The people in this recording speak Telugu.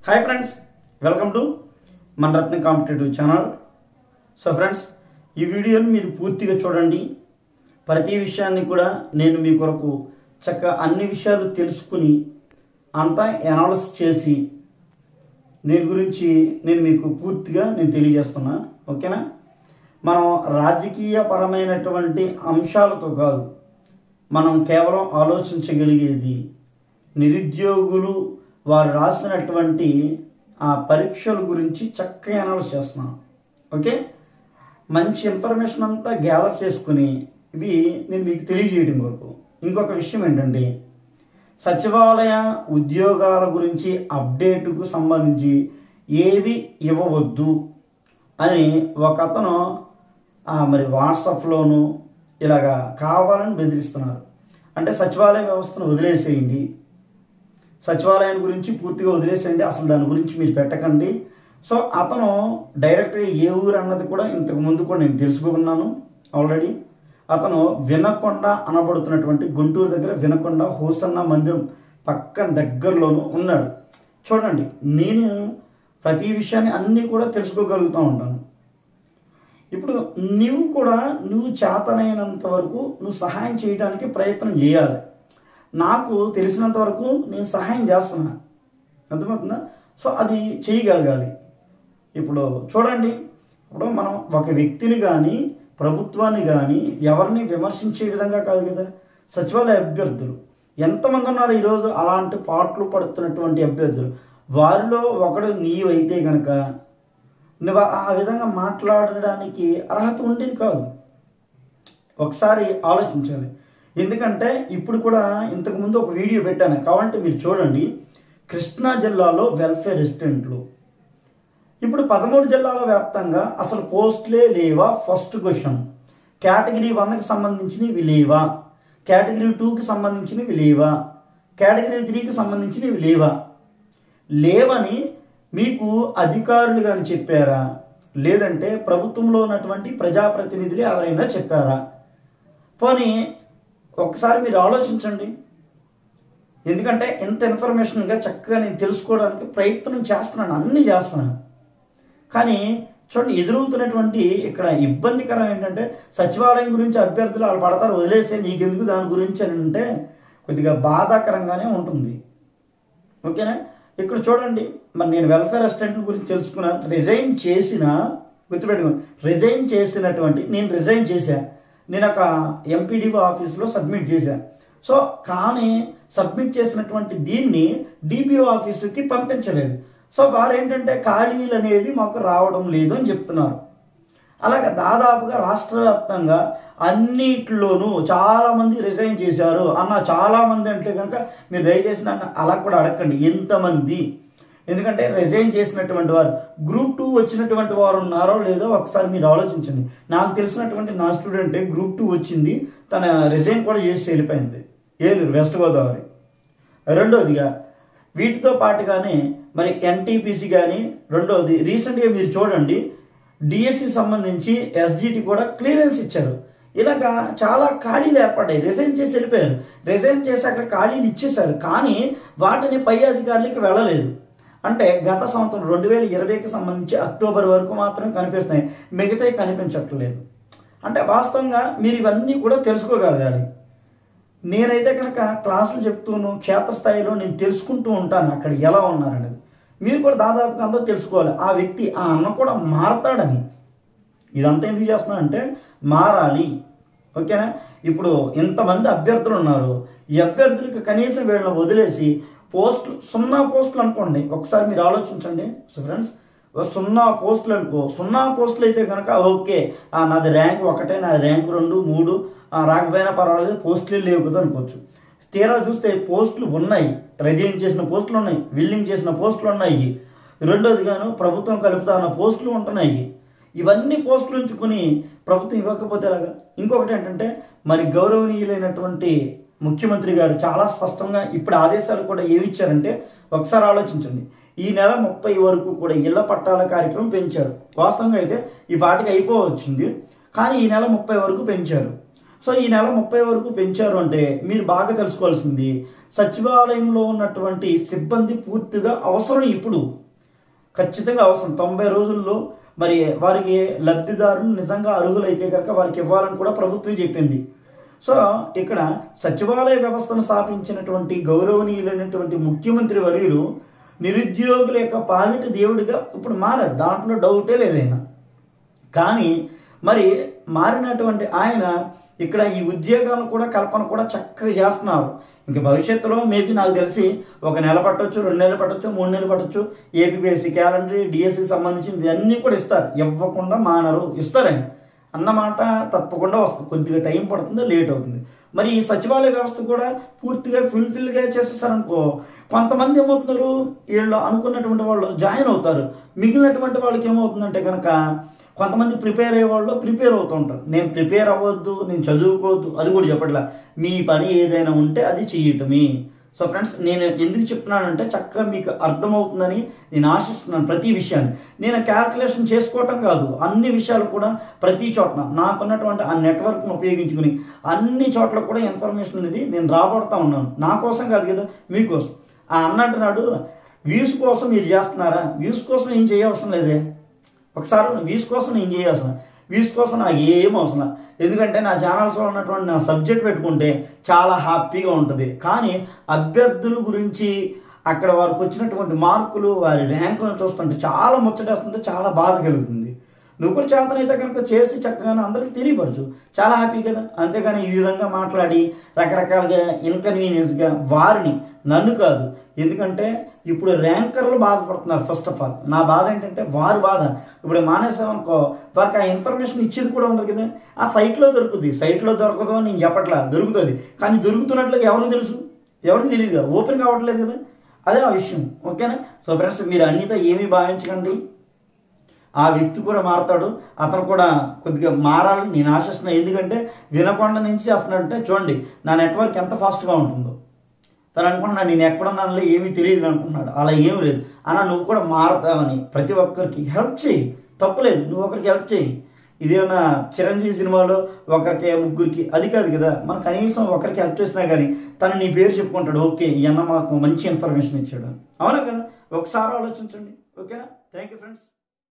హాయ్ ఫ్రెండ్స్ వెల్కమ్ టు మన Ratna competitive channel so friends ఈ వీడియోని మీరు పూర్తిగా చూడండి ప్రతి విషయాన్ని కూడా నేను మీ కొరకు చక్కగా అన్ని విషయాలు తెలుసుకుని అంతా ఎనాలిసిస్ చేసి దీని గురించి నేను మీకు పూర్తిగా నేను తెలియజేస్తున్నా ఓకేనా మనం రాజకీయపరమైనటువంటి అంశాలతో కాదు మనం కేవలం ఆలోచించగలిగేది నిరుద్యోగులు వారు రాసినటువంటి ఆ పరీక్షల గురించి చక్కగా అనౌన్స్ చేస్తున్నాం ఓకే మంచి ఇన్ఫర్మేషన్ అంతా గ్యాదర్ చేసుకుని ఇవి నేను మీకు తెలియజేయడం కొరకు ఇంకొక విషయం ఏంటంటే సచివాలయ ఉద్యోగాల గురించి అప్డేట్కు సంబంధించి ఏవి ఇవ్వవద్దు అని ఒక అతను ఆ, మరి వాట్సాప్లోను ఇలాగా కావాలని బెదిరిస్తున్నారు అంటే సచివాలయ వ్యవస్థను వదిలేసేయండి సచివాలయం గురించి పూర్తిగా వదిలేసేయండి అసలు దాని గురించి మీరు పెట్టకండి సో అతను డైరెక్ట్గా ఏ ఊరు అన్నది కూడా ఇంతకు ముందు కూడా నేను తెలుసుకున్నాను ఆల్రెడీ అతను వినకొండ అనబడుతున్నటువంటి గుంటూరు దగ్గర వినకొండ హోసన్న మందిరం పక్కన దగ్గరలోనూ ఉన్నాడు చూడండి నేను ప్రతి విషయాన్ని అన్నీ కూడా తెలుసుకోగలుగుతూ ఉంటాను ఇప్పుడు నువ్వు కూడా నువ్వు చేతనైనంత వరకు నువ్వు సహాయం చేయడానికి ప్రయత్నం చేయాలి నాకు తెలిసినంత వరకు నేను సహాయం చేస్తున్నా అర్థమవుతుందా సో అది చేయగలగాలి ఇప్పుడు చూడండి ఇప్పుడు మనం ఒక వ్యక్తిని కానీ ప్రభుత్వాన్ని కానీ ఎవరిని విమర్శించే విధంగా కాదు కదా సచివాలయ అభ్యర్థులు ఎంతమంది ఉన్నారు ఈరోజు అలాంటి పాటలు పడుతున్నటువంటి అభ్యర్థులు వారిలో ఒకడు నీవైతే గనక నువ్వు ఆ విధంగా మాట్లాడడానికి అర్హత ఉండేది కాదు ఒకసారి ఆలోచించాలి ఎందుకంటే ఇప్పుడు కూడా ఇంతకుముందు ఒక వీడియో పెట్టాను కావాలంటే మీరు చూడండి కృష్ణా జిల్లాలో వెల్ఫేర్ రెసిడెంట్లు ఇప్పుడు పదమూడు జిల్లాల వ్యాప్తంగా అసలు పోస్టులే లేవా ఫస్ట్ క్వశ్చన్ కేటగిరీ వన్కి సంబంధించినవి లేవా కేటగిరీ టూకి సంబంధించినవి లేవా కేటగిరీ త్రీకి సంబంధించినవి లేవా లేవని మీకు అధికారులు కానీ చెప్పారా లేదంటే ప్రభుత్వంలో ఉన్నటువంటి ప్రజాప్రతినిధులు ఎవరైనా చెప్పారా పోనీ ఒకసారి మీరు ఆలోచించండి ఎందుకంటే ఎంత ఇన్ఫర్మేషన్గా చక్కగా నేను తెలుసుకోవడానికి ప్రయత్నం చేస్తున్నాను అన్నీ చేస్తున్నాను కానీ చూడండి ఎదురవుతున్నటువంటి ఇక్కడ ఇబ్బందికరం ఏంటంటే సచివాలయం గురించి అభ్యర్థులు వాళ్ళు పడతారు వదిలేసే నీకెందుకు దాని గురించి అని అంటే కొద్దిగా బాధాకరంగానే ఉంటుంది ఓకేనా ఇక్కడ చూడండి మరి నేను వెల్ఫేర్ అసిస్టెంట్ల గురించి తెలుసుకున్నాను రిజైన్ చేసిన గుర్తుపెట్టుకోండి రిజైన్ చేసినటువంటి నేను రిజైన్ చేశా నేను ఒక ఎంపీడీఓ ఆఫీస్లో సబ్మిట్ చేశా సో కానీ సబ్మిట్ చేసినటువంటి దీన్ని డిపిఓ ఆఫీసుకి పంపించలేదు సో వారు ఏంటంటే ఖాళీలు అనేది మాకు రావడం లేదు అని చెప్తున్నారు అలాగే దాదాపుగా రాష్ట్ర వ్యాప్తంగా అన్నిట్లోనూ చాలా మంది రిజైన్ చేశారు అన్న చాలా మంది అంటే కనుక మీరు దయచేసి నన్ను అలా కూడా అడగండి ఎంతమంది ఎందుకంటే రిజైన్ చేసినటువంటి వారు గ్రూప్ టూ వచ్చినటువంటి వారు ఉన్నారో లేదో ఒకసారి మీరు ఆలోచించండి నాకు తెలిసినటువంటి నా స్టూడెంటే గ్రూప్ టూ వచ్చింది తన రిజైన్ కూడా చేసి వెళ్ళిపోయింది ఏలూరు వెస్ట్ గోదావరి రెండోదిగా వీటితో పాటుగానే మరి ఎన్టీపీసీ కానీ రెండోది రీసెంట్గా మీరు చూడండి డిఎస్సి సంబంధించి ఎస్జిటి కూడా క్లియరెన్స్ ఇచ్చారు ఇలాగా చాలా ఖాళీలు ఏర్పడ్డాయి రిజైన్ చేసి వెళ్ళిపోయారు రిజైన్ చేసి అక్కడ ఖాళీలు ఇచ్చేశారు కానీ వాటిని పై అధికారులకి వెళ్ళలేదు అంటే గత సంవత్సరం రెండు వేల ఇరవైకి సంబంధించి అక్టోబర్ వరకు మాత్రమే కనిపిస్తున్నాయి మిగతావి కనిపించట్లేదు అంటే వాస్తవంగా మీరు ఇవన్నీ కూడా తెలుసుకోగలగాలి నేనైతే కనుక క్లాసులు చెప్తూను క్షేత్రస్థాయిలో నేను తెలుసుకుంటూ ఉంటాను అక్కడ ఎలా ఉన్నారనేది మీరు కూడా దాదాపుగా అందరూ తెలుసుకోవాలి ఆ వ్యక్తి ఆ అన్న కూడా మారతాడని ఇదంతా ఎందుకు చేస్తున్నా అంటే మారాలి ఓకేనా ఇప్పుడు ఇంతమంది అభ్యర్థులు ఉన్నారు ఈ అభ్యర్థులకి కనీసం వీళ్ళని వదిలేసి పోస్టులు సున్నా పోస్టులు అనుకోండి ఒకసారి మీరు ఆలోచించండి సో ఫ్రెండ్స్ సున్నా పోస్టులు అనుకో సున్నా పోస్టులు అయితే కనుక ఓకే ఆ, నాది ర్యాంక్ ఒకటే నాది ర్యాంక్ రెండు మూడు ఆ, రాకపోయినా పర్వాలేదు పోస్టులు లేవు కదా అనుకోవచ్చు తీరా చూస్తే పోస్టులు ఉన్నాయి రిజైన్ చేసిన పోస్టులు ఉన్నాయి విల్లింగ్ చేసిన పోస్టులు ఉన్నాయి రెండోది గాను ప్రభుత్వం కలుపుతా ఉన్న పోస్టులు ఉంటున్నాయి ఇవన్నీ పోస్టులు ఉంచుకుని ప్రభుత్వం ఇవ్వకపోతే ఎలాగా ఇంకొకటి ఏంటంటే మరి గౌరవనీయులైనటువంటి ముఖ్యమంత్రి గారు చాలా స్పష్టంగా ఇప్పుడు ఆదేశాలు కూడా ఏమి ఇచ్చారంటే ఒకసారి ఆలోచించండి ఈ నెల ముప్పై వరకు కూడా ఇళ్ల పట్టాల కార్యక్రమం పెంచారు వాస్తవంగా అయితే ఈ పాటికి అయిపోవచ్చింది కానీ ఈ నెల ముప్పై వరకు పెంచారు సో ఈ నెల ముప్పై వరకు పెంచారు అంటే మీరు బాగా తెలుసుకోవాల్సింది సచివాలయంలో ఉన్నటువంటి సిబ్బంది పూర్తిగా అవసరం ఇప్పుడు ఖచ్చితంగా అవసరం తొంభై రోజుల్లో మరి వారికి లబ్ధిదారులు నిజంగా అర్హులైతే కనుక వారికి ఇవ్వాలని కూడా ప్రభుత్వం చెప్పింది సో ఇక్కడ సచివాలయ వ్యవస్థను స్థాపించినటువంటి గౌరవనీయులైనటువంటి ముఖ్యమంత్రి వర్యులు నిరుద్యోగుల యొక్క పాలిట దేవుడిగా ఇప్పుడు మారారు దాంట్లో డౌటే లేదైనా కానీ మరి మారినటువంటి ఆయన ఇక్కడ ఈ ఉద్యోగాలను కూడా కల్పన కూడా చక్కగా చేస్తున్నారు ఇంక భవిష్యత్తులో మేబీ నాకు తెలిసి ఒక నెల పట్టొచ్చు రెండు నెలలు పట్టొచ్చు మూడు నెలలు పట్టొచ్చు ఏపీఎస్సి క్యాలెండర్ డిఎస్సికి సంబంధించింది అన్నీ కూడా ఇస్తారు ఇవ్వకుండా మానరు ఇస్తారని అన్నమాట తప్పకుండా వస్తుంది కొద్దిగా టైం పడుతుంది లేట్ అవుతుంది మరి ఈ సచివాలయ వ్యవస్థ కూడా పూర్తిగా ఫుల్ఫిల్గా చేసేసారనుకో కొంతమంది ఏమవుతున్నారు వీళ్ళు అనుకున్నటువంటి వాళ్ళు జాయిన్ అవుతారు మిగిలినటువంటి వాళ్ళకి ఏమవుతుందంటే కనుక కొంతమంది ప్రిపేర్ అయ్యే వాళ్ళు ప్రిపేర్ అవుతూ ఉంటారు నేను ప్రిపేర్ అవ్వద్దు నేను చదువుకోవద్దు అది కూడా చెప్పట్లా మీ పని ఏదైనా ఉంటే అది చెయ్యటమే సో ఫ్రెండ్స్ నేను ఎందుకు చెప్తున్నానంటే చక్కగా మీకు అర్థమవుతుందని నేను ఆశిస్తున్నాను ప్రతి విషయాన్ని నేను క్యాల్కులేషన్ చేసుకోవటం కాదు అన్ని విషయాలు కూడా ప్రతి చోట్ల నాకున్నటువంటి ఆ నెట్వర్క్ను ఉపయోగించుకుని అన్ని చోట్ల కూడా ఇన్ఫర్మేషన్ అనేది నేను రాబడుతూ ఉన్నాను నా కోసం కాదు కదా మీకోసం ఆ అన్నంటున్నాడు వ్యూస్ కోసం మీరు చేస్తున్నారా వ్యూస్ కోసం ఏం చేయవలసిన లేదే ఒకసారి వ్యూస్ కోసం నేను చేయాల్సిన వ్యూస్ కోసం నాకు ఏం అవసరం ఎందుకంటే నా ఛానల్స్లో ఉన్నటువంటి నా సబ్జెక్ట్ పెట్టుకుంటే చాలా హ్యాపీగా ఉంటుంది కానీ అభ్యర్థుల గురించి అక్కడ వారికి వచ్చినటువంటి మార్కులు వారి ర్యాంకులను చూస్తుంటే చాలా ముచ్చటేస్తుంటే చాలా బాధ కలుగుతుంది నువ్వు కూడా చేతనైతే కనుక చేసి చక్కగా అందరికీ తెలియపరచు చాలా హ్యాపీ కదా అంతేగాని ఈ విధంగా మాట్లాడి రకరకాలుగా ఇన్కన్వీనియన్స్గా వారిని నన్ను కాదు ఎందుకంటే ఇప్పుడు ర్యాంకర్లు బాధపడుతున్నారు ఫస్ట్ ఆఫ్ ఆల్ నా బాధ ఏంటంటే వారి బాధ ఇప్పుడు మానేసామనుకో వారికి ఆ ఇన్ఫర్మేషన్ ఇచ్చేది కూడా ఉండదు కదా ఆ సైట్లో దొరుకుతుంది సైట్లో దొరకదు అని నేను చెప్పట్లా దొరుకుతుంది కానీ దొరుకుతున్నట్లుగా ఎవరికి తెలుసు ఎవరికి తెలియదు కదా ఓపెన్ కావట్లేదు కదా అదే ఆ విషయం ఓకేనా సో ఫ్రెండ్స్ మీరు అన్నితో ఏమీ భావించకండి ఆ వ్యక్తి కూడా మారతాడు అతను కూడా కొద్దిగా మారాలని నేను ఆశిస్తున్నాను ఎందుకంటే వినకొండ నుంచి చేస్తున్నాడంటే చూడండి నా నెట్వర్క్ ఎంత ఫాస్ట్గా ఉంటుందో తను అనుకుంటున్నాడు నేను ఎక్కడున్నానులే ఏమీ తెలియదు అనుకుంటున్నాడు అలా ఏమీ లేదు అన్న నువ్వు కూడా మారతావని ప్రతి ఒక్కరికి హెల్ప్ చేయి తప్పులేదు నువ్వు ఒకరికి హెల్ప్ చేయి ఇదేమన్నా చిరంజీవి సినిమాలో ఒకరికి ముగ్గురికి అది కాదు కదా మనం కనీసం ఒకరికి హెల్ప్ చేసినా కానీ తను నీ పేరు చెప్పుకుంటాడు ఓకే ఈ అన్న మాకు మంచి ఇన్ఫర్మేషన్ ఇచ్చాడు అవునా కదా ఒకసారి ఆలోచించండి ఓకేనా థ్యాంక్ యూ ఫ్రెండ్స్